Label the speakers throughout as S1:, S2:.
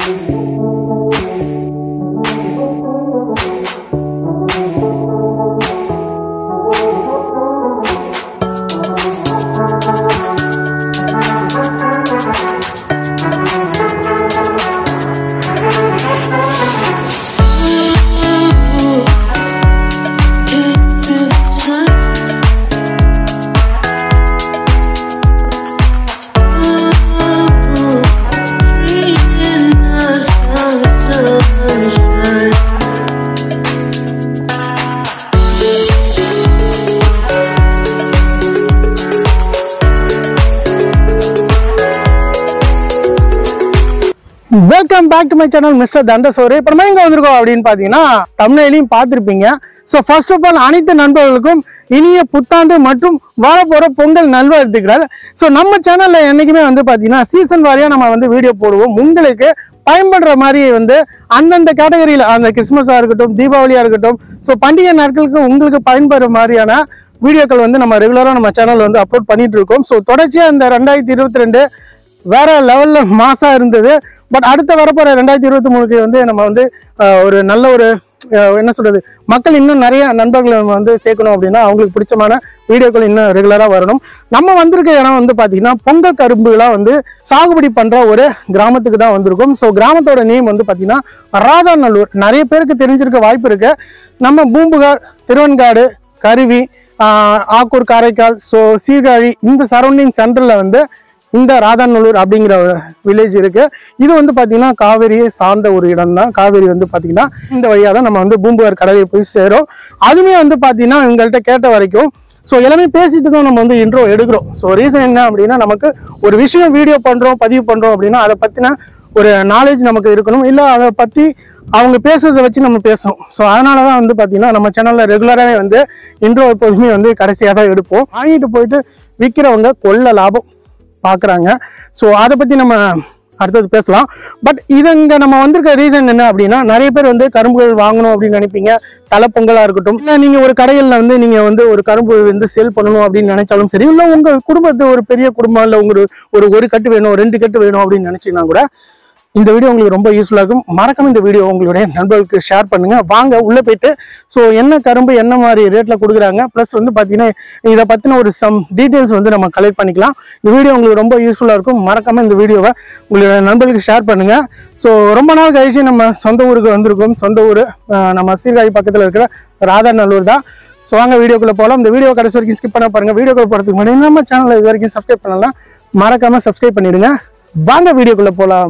S1: Welcome back to my channel mister தண்டசோறு இப்போ நம்ம எங்க வந்திருக்கோம் அப்படின்னு பார்த்தீங்கன்னா தமிழ்லையும் பார்த்துருப்பீங்க ஸோ ஃபர்ஸ்ட் ஆஃப் ஆல் அனைத்து நண்பர்களுக்கும் இனிய புத்தாண்டு மற்றும் வரப்போற பொங்கல் நல்வாழ்த்துக்கள் ஸோ நம்ம சேனல்ல என்னைக்குமே வந்து பார்த்தீங்கன்னா சீசன் வாரியா நம்ம வந்து வீடியோ போடுவோம் உங்களுக்கு பயன்படுற மாதிரி வந்து அந்தந்த கேட்டகரியில் அந்த கிறிஸ்மஸாக இருக்கட்டும் தீபாவளியாக இருக்கட்டும் ஸோ பண்டிகை நாட்களுக்கு உங்களுக்கு பயன்படுற மாதிரியான வீடியோக்கள் வந்து நம்ம ரெகுலராக நம்ம சேனல் வந்து அப்லோட் பண்ணிட்டு இருக்கோம் ஸோ தொடர்ச்சியாக இந்த ரெண்டாயிரத்தி இருபத்தி ரெண்டு வேற லெவல்ல மாசா இருந்தது பட் அடுத்த வரப்போற ரெண்டாயிரத்தி இருபத்தி மூணுக்கு வந்து நம்ம வந்து அஹ், ஒரு நல்ல ஒரு அஹ், என்ன சொல்றது மக்கள் இன்னும் நிறைய நண்பர்களை நம்ம வந்து சேர்க்கணும் அப்படின்னா அவங்களுக்கு பிடிச்சமான வீடியோக்கள் இன்னும் ரெகுலரா வரணும் நம்ம வந்திருக்க இடம் வந்து பாத்தீங்கன்னா பொங்க கரும்புலாம் வந்து சாகுபடி பண்ற ஒரு கிராமத்துக்கு தான் வந்திருக்கும் ஸோ கிராமத்தோட நேம் வந்து பாத்தீங்கன்னா ராதாநல்லூர் நிறைய பேருக்கு தெரிஞ்சிருக்க வாய்ப்பு இருக்கு நம்ம பூம்புகார் திருவன்காடு கருவி ஆஹ், ஆக்கூர் காரைக்கால் ஸோ சீர்காழி இந்த சரௌண்டிங் சென்டர்ல வந்து இந்த ராதாநல்லூர் அப்படிங்கிற ஒரு வில்லேஜ் இருக்கு இது வந்து பாத்தீங்கன்னா காவேரியை சார்ந்த ஒரு இடம் தான் காவேரி வந்து பாத்தீங்கன்னா இந்த வழியா தான் நம்ம வந்து பூம்புகார் கடலில் போய் சேரும் அதுவுமே வந்து பாத்தீங்கன்னா இவங்கள்ட்ட கேட்ட வரைக்கும் ஸோ எல்லாமே பேசிட்டு தான் நம்ம வந்து இன்ட்ரோ எடுக்கிறோம் ஸோ ரீசன் என்ன அப்படின்னா நமக்கு ஒரு விஷயம் வீடியோ பண்றோம் பதிவு பண்றோம் அப்படின்னா அதை பத்தின ஒரு நாலேஜ் நமக்கு இருக்கணும் இல்லை அதை பத்தி அவங்க பேசுறதை வச்சு நம்ம பேசணும் ஸோ அதனால தான் வந்து பார்த்தீங்கன்னா நம்ம சேனலில் ரெகுலராகவே வந்து இன்ட்ரோ எப்போதுமே வந்து கடைசியாக தான் எடுப்போம் வாங்கிட்டு போயிட்டு விற்கிறவங்க கொள்ள லாபம் பார்க்குறாங்க ஸோ அதை பற்றி நம்ம அடுத்தது பேசலாம் பட் இது இங்கே நம்ம வந்திருக்க ரீசன் என்ன அப்படின்னா நிறைய பேர் வந்து கரும்புகள் வாங்கணும் அப்படின்னு நினைப்பீங்க தலை பொங்கலாக இருக்கட்டும் இல்லை நீங்கள் ஒரு கடையில் வந்து நீங்கள் வந்து ஒரு கரும்பு வந்து சேல் பண்ணணும் அப்படின்னு நினைச்சாலும் சரி இல்லை உங்கள் குடும்பத்து ஒரு பெரிய குடும்பம் இல்லை உங்களுக்கு ஒரு ஒரு கட்டு வேணும் ரெண்டு கட்டு வேணும் அப்படின்னு நினச்சிங்கன்னா கூட இந்த வீடியோ உங்களுக்கு ரொம்ப யூஸ்ஃபுல்லாக இருக்கும் மறக்காம இந்த வீடியோ உங்களுடைய நண்பர்களுக்கு ஷேர் பண்ணுங்க வாங்க உள்ள போயிட்டு ஸோ என்ன கரும்பு என்ன மாதிரி ரேட்ல கொடுக்குறாங்க ப்ளஸ் வந்து பார்த்தீங்கன்னா இதை பத்தின ஒரு சம் டீட்டெயில்ஸ் வந்து நம்ம கலெக்ட் பண்ணிக்கலாம் இந்த வீடியோ உங்களுக்கு ரொம்ப யூஸ்ஃபுல்லாக இருக்கும் மறக்காம இந்த வீடியோவை உங்களுடைய நண்பர்களுக்கு ஷேர் பண்ணுங்க ஸோ ரொம்ப நாள் கழிச்சு நம்ம சொந்த ஊருக்கு வந்திருக்கோம் சொந்த ஊர் அஹ், நம்ம சீர்காழி பக்கத்தில் இருக்கிற ராதாநல்லூர் தான் ஸோ வாங்க வீடியோக்குள்ள போகலாம் இந்த வீடியோ கடைசி வரைக்கும் ஸ்கிப் பண்ண பாருங்க வீடியோக்குள்ள போகிறதுக்கு முன்னாடி நம்ம சேனலை இது வரைக்கும் சப்ஸ்கிரைப் பண்ணலாம் மறக்காம சப்ஸ்கிரைப் பண்ணிடுங்க வாங்க வீடியோக்குள்ள போகலாம்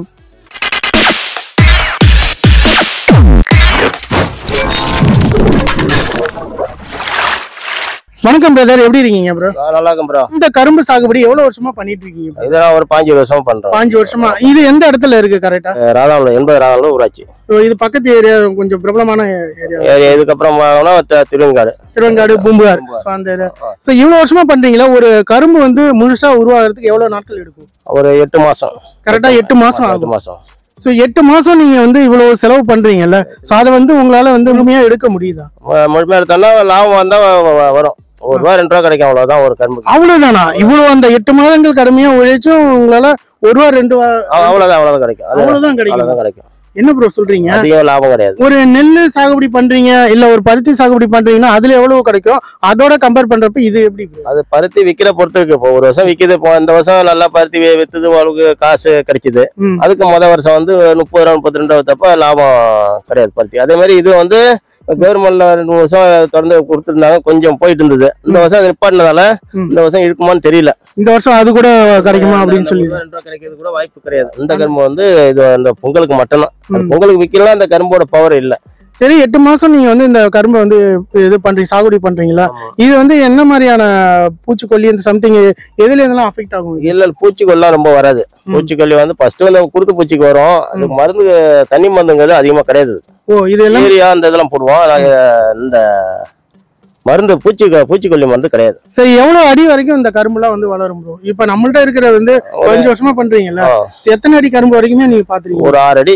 S1: வணக்கம் பிரதர் எப்படி இருக்கீங்க ப்ரோ
S2: ஆ, நல்லா இருக்கும் ப்ரோ
S1: இந்த கரும்பு சாகுபடி எவ்வளவு வருஷமா பண்ணிட்டு இருக்கீங்க bro?
S2: இதெல்லாம் ஒரு பாஞ்சு வருஷம் பண்றோம்
S1: பாஞ்சு வருஷமா இது எந்த இடத்துல இருக்கு கரெக்டா
S2: ராதாவளம் எண்பது ராதாவளம் ஊராட்சி
S1: இது பக்கத்து ஏரியா கொஞ்சம் பிரபலமான ஏரியா
S2: ஏ- இதுக்கப்புறம் வாங்கினா த- திருவெங்காடு
S1: திருவெங்காடு பூம்புகார் ஸோ அந்த ஏரியா ஸோ இவ்வளவு வருஷமா பண்றீங்களா ஒரு கரும்பு வந்து முழுசா உருவாகிறதுக்கு எவ்வளவு நாட்கள் எடுக்கும்
S2: ஒரு எட்டு மாசம்
S1: கரெக்டா எட்டு மாசம்
S2: எட்டு
S1: ஆகும்
S2: மாசம்
S1: ஸோ எட்டு மாசம் நீங்க வந்து இவ்வளவு செலவு பண்றீங்கல்ல ஸோ அதை வந்து உங்களால வந்து முழுமையா எடுக்க முடியுதா
S2: மு- முழுமையா எடுத்தோம்னா லாபம் வந்தா வ- வ- வரும் ஒரு ரூபா ரெண்டு ரூபா கிடைக்கும் அவ்வளவுதான் ஒரு கரும்பு
S1: அவ்வளவுதானா இவ்வளவு அந்த எட்டு மாதங்கள் கடுமையா உழைச்சும் உங்களால ஒரு ரூபா ரெண்டு ரூபா
S2: அவ்வளவுதான் அவ்வளவுதான் கிடைக்கும் அது-
S1: அவ்வளவுதான் கிடைக்கும்
S2: அவ்வளவுதான் கிடைக்கும்
S1: என்ன ப்ரோ சொல்றீங்க
S2: அதிகம் லாபம் கிடையாது
S1: ஒரு நெல் சாகுபடி பண்றீங்க இல்ல ஒரு பருத்தி சாகுபடி பண்றீங்கன்னா அதுல எவ்வளவு கிடைக்கும் அதோட கம்பேர் பண்றப்ப இது எப்படி bro?
S2: அது பருத்தி விக்கிற பொறுத்து இருக்கு இப்போ ஒரு வருஷம் விக்குது இப்போ இந்த வருஷம் நல்லா பருத்தி வி- வித்துது உங்களுக்கு காசு கிடைச்சிது
S1: ம்.
S2: அதுக்கு முத வருஷம் வந்து முப்பது ரூபா முப்பத்தி ரெண்டு வித்தப்ப லாபம் கிடையாது பருத்தி அதே மாதிரி இது வந்து கவர்மெண்ட்ல ரெண்டு மூணு வருஷம் தொடர்ந்து கொடுத்துருந்தாங்க கொஞ்சம் போயிட்டு இருந்தது இந்த வருஷம் நிப்பாட்டினதால
S1: ம்.
S2: இந்த வருஷம் இருக்குமான்னு தெரியல
S1: இந்த வருஷம் அது கூட கிடைக்குமா அப்படின்னு சொல்லி
S2: ஒரு ரூபா, ரெண்டு ரூபா கிடைக்கிறது கூட வாய்ப்பு கிடையாது இந்த கரும்பு வந்து இது அந்த பொங்கலுக்கு மட்டும்தான் அது
S1: ம்.
S2: பொங்கலுக்கு விக்கலாம் அந்த கரும்போட பவர் இல்ல
S1: சரி எட்டு மாசம் நீங்க வந்து இந்த கரும்பை வந்து இது பண்றீங்க சாகுபடி பண்றீங்களா இது வந்து என்ன மாதிரியான பூச்சிக்கொல்லி இந்த சம்திங் எதுல இருந்தெல்லாம் அஃபெக்ட் ஆகும் இது?
S2: இல்ல பூச்சிக்கொல்லாம் ரொம்ப வராது
S1: ம்.
S2: பூச்சிக்கொல்லி வந்து ஃபர்ஸ்ட் வந்து குருத்து பூச்சிக்கு வரும் அது மருந்து தண்ணி மருந்துங்கிறது அதிகமா கிடையாது
S1: ஓ இது எல்லாம்
S2: யூரியா அந்த இதெல்லாம் போடுவோம் நாங்க இந்த மருந்து பூச்சி பூச்சிக்கொல்லி மருந்து கிடையாது
S1: சரி எவ்வளவு அடி வரைக்கும் இந்த கரும்புலாம் வந்து வளரும் ப்ரோ இப்ப நம்மள்ட்ட இருக்கிற வந்து
S2: ஒரு-
S1: அஞ்சு வருஷமா பண்றீங்கல்ல
S2: ஆ,
S1: சரி, எத்தனை அடி கரும்பு வரைக்குமே நீங்க பாத்துருக்கீங்க
S2: ஒரு ஆறு அடி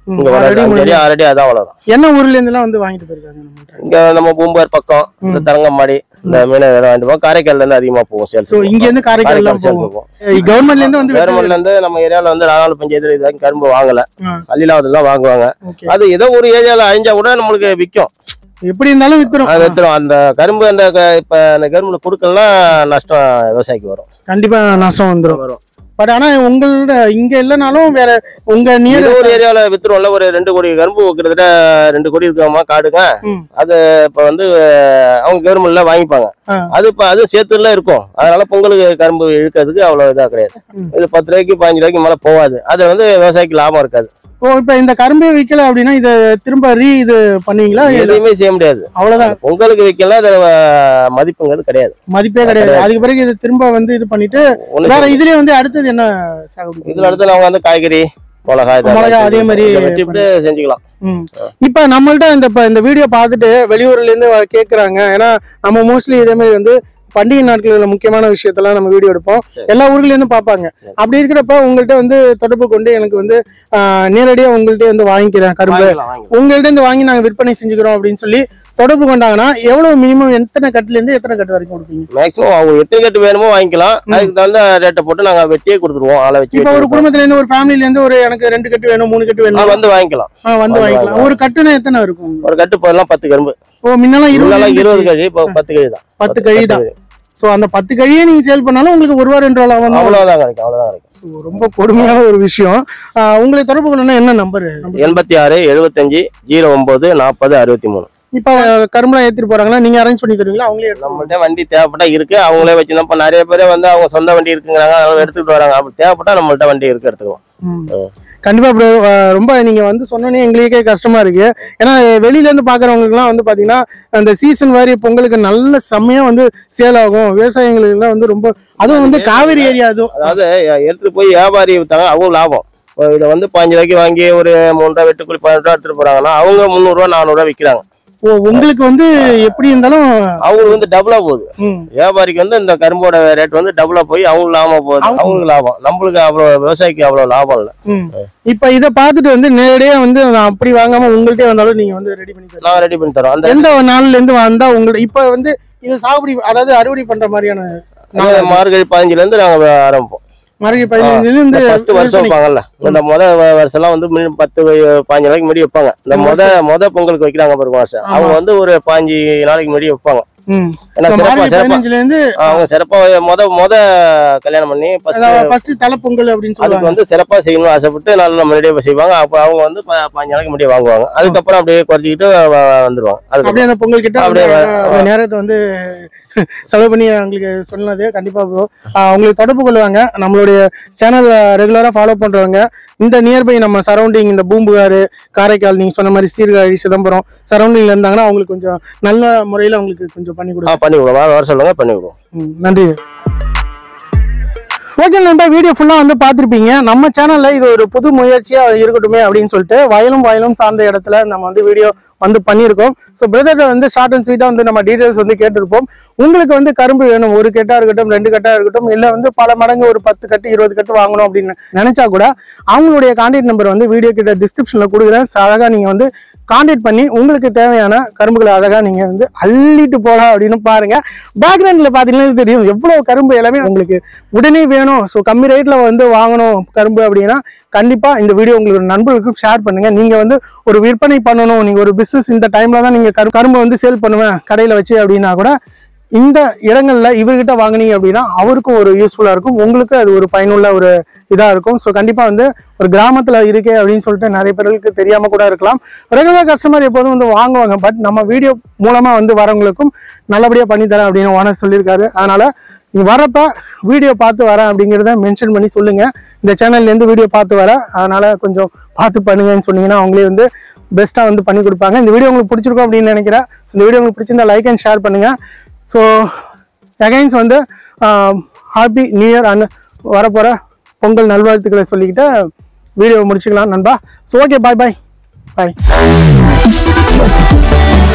S2: இங்க வளரும்
S1: already
S2: அஞ்சு அடி ஆறு அடி அதான் வளரும்
S1: என்ன ஊர்ல இருந்துலாம் வந்து வாங்கிட்டு போயிருக்காங்க நம்மள்ட்ட
S2: இங்க நம்ம பூம்பார் பக்கம் இந்த தரங்கம்பாடி இந்த மீன் இதெல்லாம் வாங்கிட்டு போவோம் காரைக்கால்ல இருந்து அதிகமா போவோம் சேல்ஸ்
S1: சோ இங்க இருந்து காரைக்கால் எல்லாம்
S2: சேல்ஸ்
S1: போகும்
S2: போவோம்
S1: கவர்மெண்ட்ல இருந்து வந்து
S2: கவர்மெண்ட்ல இருந்து நம்ம ஏரியால வந்து நாலு பஞ்சாயத்துல இது வரைக்கும் கரும்பு வாங்கல அள்ளிலாவது தான் வாங்குவாங்க
S1: ஓகே
S2: அது ஏதோ ஒரு ஏரியால அழிஞ்சா கூட நம்மளுக்கு விற்கும்
S1: எப்படி இருந்தாலும் வித்துரும்
S2: அது வித்துரும் அந்த கரும்பு அந்த க- இப்ப அந்த கரும்புல கொடுக்கலாம் நஷ்டம் விவசாயிக்கு வரும்
S1: கண்டிப்பா நஷ்டம் வந்துரும்
S2: வரும்
S1: பட் ஆனா உங்களோட இங்க இல்லைனாலும் வேற உங்க நியர்
S2: ஏதோ ஒரு ஏரியால வித்துருவோம்ல ஒரு ரெண்டு கோடி கரும்பு கிட்டத்தட்ட ரெண்டு கோடி இருக்காமா காடுங்க
S1: ம்.
S2: அது இப்ப வந்து அவங்க கவர்மெண்ட்ல வாங்கிப்பாங்க
S1: ஆ.
S2: அது இப்ப அது சேர்த்துல இருக்கும் அதனால பொங்கலுக்கு கரும்பு இழுக்கிறதுக்கு அவ்வளவு இதா கிடையாது
S1: ம்.
S2: இது பத்து ரூபாய்க்கு பதினஞ்சு ரூபாய்க்கு மேல போகாது அது வந்து விவசாயிக்கு லாபம் இருக்காது
S1: ஓ இப்ப இந்த கரும்பே விக்கல அப்படின்னா இத திரும்ப ரீ இது பண்ணுவீங்களா இல்ல
S2: எதுவுமே செய்ய முடியாது
S1: அவ்வளவுதான்
S2: பொங்கலுக்கு விற்கலாம் அது அஹ், மதிப்புங்கிறது கிடையாது
S1: மதிப்பே கிடையாது அதுக்கு பிறகு இது திரும்ப வந்து இது பண்ணிட்டு
S2: ஒண்ணு
S1: வேற இதுலயே வந்து அடுத்தது என்ன சாகுபடி
S2: இதுல அடுத்து நம்ம வந்து காய்கறி மிளகா இதெல்லாம்
S1: மிளகா அதே மாதிரி
S2: இதை வெட்டிவிட்டு செஞ்சுக்கலாம்
S1: ம். இப்ப நம்மள்ட்ட இந்த இப்ப இந்த வீடியோ பார்த்துட்டு வெளியூர்ல இருந்து வ- கேக்குறாங்க ஏன்னா நம்ம மோஸ்ட்லி இதே மாதிரி வந்து பண்டிகை நாட்கள்ல முக்கியமான விஷயத்தெல்லாம் நம்ம வீடியோ எடுப்போம்
S2: சரி.
S1: எல்லா ஊர்ல இருந்து பார்ப்பாங்க அப்படி இருக்கிறப்ப உங்கள்ட்ட வந்து தொடர்பு கொண்டு எனக்கு வந்து ஆஹ், நேரடியா உங்கள்ட்ட வந்து வாங்கிக்கிறேன் கரும்பு
S2: வாங்கிக்கலாம், வாங்கிக்கலாம்.
S1: உங்கள்ட்ட இருந்து வாங்கி நாங்க விற்பனை செஞ்சுக்கிறோம் அப்படின்னு சொல்லி தொடர்பு கொண்டாங்கன்னா எவ்வளவு மினிமம் எத்தனை கட்டுல இருந்து எத்தனை கட்டு வரைக்கும் கொடுப்பீங்க
S2: மேக்ஸிமம் அவங்க எத்தனை கட்டு வேணுமோ வாங்கிக்கலாம் அதுக்கு தகுந்த ரேட்டை போட்டு நாங்க வெட்டியே கொடுத்துருவோம் ஆளை வச்சு
S1: இப்ப
S2: வெட்டி
S1: ஒரு
S2: கொடுப்போம்.
S1: குடும்பத்துல இருந்து ஒரு ஃபேமிலில இருந்து ஒரு எனக்கு ரெண்டு கட்டு வேணும் மூணு கட்டு
S2: ஆ,
S1: வேணும்
S2: வந்து வாங்கிக்கலாம்
S1: ஆ, வந்து
S2: வந்து
S1: வாங்கிக்கலாம் ஒரு கட்டுனா எத்தனை இருக்கும்
S2: ஒரு கட்டு போயெல்லாம் பத்து கரும்பு
S1: ஓ முன்னெல்லாம்
S2: இருபது
S1: இருபது
S2: இருபது கழி இப்போ பத்து கழி தான்
S1: பத்து கழி தான் சோ அந்த பத்து கழியை நீங்க சேல் பண்ணாலும் உங்களுக்கு ஒரு ரூபா ரெண்டு ரூபா லாபம் தான்
S2: அவ்வளவுதான் கிடைக்கும் அவ்வளவுதான் கிடைக்கும்
S1: So, ரொம்ப கொடுமையான ஒரு விஷயம் ஆஹ் உங்களை தொடர்பு கொள்ளணும்னா என்ன நம்பர்
S2: எண்பத்தி ஆறு எழுபத்தஞ்சு ஜீரோ ஒன்பது நாற்பது அறுபத்தி மூணு
S1: இப்ப கரும்புலாம் ஏத்திட்டு போறாங்களா நீங்க அரேஞ்ச் பண்ணி தருவீங்களா அவங்களே எடுத்து
S2: நம்மள்ட்ட வண்டி தேவைப்பட்டா இருக்கு அவங்களே வச்சு இப்போ நிறைய பேர் வந்து அவங்க சொந்த வண்டி இருக்குங்கிறாங்க அதனால எடுத்துக்கிட்டு வராங்க அப்படி தேவைப்பட்டா நம்மள்ட்ட வண்டி இருக்கு எடுத்துக்குவோம்
S1: ம்.
S2: ம்.
S1: கண்டிப்பா ப்ரோ ரொம்ப நீங்க வந்து சொன்னோன்னே எங்களுக்கே கஷ்டமா இருக்கு ஏன்னா வெளியில இருந்து பாக்குறவங்களுக்குலாம் வந்து பாத்தீங்கன்னா அந்த சீசன் வாரி பொங்கலுக்கு நல்ல செம்மையா வந்து சேல் ஆகும் விவசாயிகளுக்கு எல்லாம் வந்து ரொம்ப அதுவும் வந்து காவிரி ஏரியா அதுவும்
S2: அதாவது எ- எடுத்துட்டு போய் வியாபாரி வித்தாங்க அவங்க லாபம் இப்போ இதை வந்து பாஞ்சு ரூபாய்க்கு வாங்கி ஒரு மூணு ரூபா வெட்டுக்குள்ளி பதினெட்டு ரூபா எடுத்துட்டு போறாங்கன்னா அவங்க முந்நூறுரூவா நானூறுரூவா விற்கிறாங்க
S1: ஓ உங்களுக்கு வந்து எப்படி இருந்தாலும்
S2: அவங்களுக்கு வந்து டபுளா போகுது
S1: ம்,
S2: வியாபாரிக்கு வந்து இந்த கரும்போட ரேட் வந்து டபுளா போய் அவங்களுக்கு லாபம் போகுது
S1: அவங்க-
S2: அவங்களுக்கு லாபம் நம்மளுக்கு அவ்வளவு விவசாயிக்கு அவ்வளவு லாபம் இல்லை
S1: ம். இப்ப இத பார்த்துட்டு வந்து நேரடியா வந்து நான் அப்படி வாங்காம உங்கள்ட்டே வந்தாலும் நீங்க வந்து ரெடி பண்ணி தருவீங்க
S2: நான் ரெடி பண்ணி தரோம் அந்த
S1: எந்த நாள்ல இருந்து வந்தா உங்களுக்கு இப்ப வந்து இது சாகுபடி அதாவது அறுவடை பண்ற மாதிரியான
S2: நாங்க மார்கழி பதினஞ்சுல இருந்து நாங்க ஆரம்பிப்போம்
S1: மறுபடி பதினஞ்சுல இருந்து
S2: ஃபர்ஸ்ட் வருஷம்
S1: விற்பனை.
S2: வைப்பாங்கல்ல இந்த முத வ- வருஷம்லாம் வந்து மினிமம் பத்து வை- பாஞ்சு நாளைக்கு முன்னாடி வைப்பாங்க இந்த முத முத பொங்கலுக்கு வைக்கிறாங்க பாருங்க வருஷம்
S1: ஆமா.
S2: அவங்க வந்து ஒரு பாஞ்சு நாளைக்கு முன்னாடி வைப்பாங்க
S1: ம்.
S2: ஏன்னா
S1: இப்ப
S2: சிறப்பா
S1: மார்கழி
S2: சிறப்பா
S1: பதினஞ்சுல இருந்து
S2: அவங்க சிறப்பா முத முத கல்யாணம் பண்ணி ஃபர்ஸ்ட்
S1: ஃபர்ஸ்ட் தலைப்பொங்கல் அப்படின்னு
S2: அதுக்கு
S1: சொல்லுவாங்க
S2: வந்து சிறப்பா செய்யணும்னு ஆசைப்பட்டு நல்லா முன்னாடியே செய்வாங்க அப்ப அவங்க வந்து ப- பாஞ்சு நாளைக்கு முன்னாடியே வாங்குவாங்க அதுக்கப்புறம் அப்படியே குறைச்சிக்கிட்டு வ- வந்துருவாங்க அதுக்கு
S1: அப்படியே அந்த பொங்கல் கிட்ட
S2: அப்படியே
S1: அந்த- அந்த நேரத்தை வந்து செலவு பண்ணி அவங்களுக்கு சொன்னது கண்டிப்பா ப்ரோ உங்களுக்கு தொடர்பு கொள்வாங்க நம்மளுடைய சேனல் ரெகுலரா ஃபாலோ பண்றவங்க இந்த நியர்பை நம்ம சரௌண்டிங் இந்த பூம்புகார் காரைக்கால் நீங்க சொன்ன மாதிரி சீர்காழி சிதம்பரம் சரௌண்டிங்ல இருந்தாங்கன்னா அவங்களுக்கு கொஞ்சம் நல்ல முறையில அவங்களுக்கு கொஞ்சம் பண்ணி கொடுங்க
S2: ஆ, பண்ணி விடுவோம் வர சொல்லுங்க பண்ணி விடுவோம்
S1: ம், நன்றி ஓகே நண்பா வீடியோ ஃபுல்லாக வந்து பார்த்துருப்பீங்க நம்ம சேனலில் இது ஒரு புது முயற்சியாக இருக்கட்டுமே அப்படின்னு சொல்லிட்டு வயலும் வயலும் சார்ந்த இடத்துல நம்ம வந்து வீடியோ வந்து பண்ணியிருக்கோம் ஸோ பிரதர்கிட்ட வந்து ஷார்ட் அண்ட் ஸ்வீட்டாக வந்து நம்ம டீட்டெயில்ஸ் வந்து கேட்டிருப்போம் உங்களுக்கு வந்து கரும்பு வேணும் ஒரு கெட்டாக இருக்கட்டும் ரெண்டு கட்டாக இருக்கட்டும் இல்லை வந்து பல மடங்கு ஒரு பத்து கட்டு இருபது கட்டு வாங்கணும் அப்படின்னு நினச்சா கூட அவங்களுடைய கான்டாக்ட் நம்பர் வந்து வீடியோ கிட்ட டிஸ்கிரிப்ஷனில் கொடுக்குறேன் So, அழகா நீங்கள் வந்து கான்டாக்ட் பண்ணி உங்களுக்கு தேவையான கரும்புகளை அழகா நீங்க வந்து அள்ளிட்டு போகலாம் அப்படின்னு பாருங்க பேக்ரவுண்ட்ல பாத்தீங்கன்னா தெரியும் எவ்வளவு கரும்பு எல்லாமே உங்களுக்கு உடனே வேணும் ஸோ கம்மி ரேட்ல வந்து வாங்கணும் கரும்பு அப்படின்னா கண்டிப்பா இந்த வீடியோ உங்களுக்கு நண்பர்களுக்கும் ஷேர் பண்ணுங்க நீங்க வந்து ஒரு விற்பனை பண்ணணும் நீங்க ஒரு பிசினஸ் இந்த டைம்ல தான் நீங்க கரு- கரும்பு வந்து சேல் பண்ணுவேன் கடையில வச்சு அப்படின்னா கூட இந்த இடங்கள்ல இவர்கிட்ட வாங்குனீங்க அப்படின்னா அவருக்கும் ஒரு யூஸ்ஃபுல்லா இருக்கும் உங்களுக்கு அது ஒரு பயனுள்ள ஒரு இதா இருக்கும் ஸோ கண்டிப்பா வந்து ஒரு கிராமத்துல இருக்கே அப்படின்னு சொல்லிட்டு நிறைய பேர்களுக்கு தெரியாம கூட இருக்கலாம் ரெகுலர் கஸ்டமர் எப்போதும் வந்து வாங்குவாங்க பட் நம்ம வீடியோ மூலமா வந்து வரவங்களுக்கும் நல்லபடியா பண்ணி தரேன் அப்படின்னு ஓனர் சொல்லியிருக்காரு அதனால நீங்க வரப்ப வீடியோ பார்த்து வரேன் அப்படிங்கிறத மென்ஷன் பண்ணி சொல்லுங்க இந்த சேனல்ல இருந்து வீடியோ பார்த்து வரேன் அதனால கொஞ்சம் பார்த்து பண்ணுங்கன்னு சொன்னீங்கன்னா அவங்களே வந்து பெஸ்ட்டாக வந்து பண்ணி கொடுப்பாங்க இந்த வீடியோ உங்களுக்கு பிடிச்சிருக்கும் அப்படின்னு நினைக்கிறேன் So, இந்த வீடியோ உங்களுக்கு பிடிச்சிருந்தா லைக் அண்ட் ஷேர் பண்ணுங்க ஸோ அகைன்ஸ் வந்து ஹாப்பி நியூ இயர் அண்ட் வரப்போகிற பொங்கல் நல்வாழ்த்துக்களை சொல்லிக்கிட்டு வீடியோ முடிச்சுக்கலாம் நண்பா ஸோ ஓகே பாய் பாய் பாய்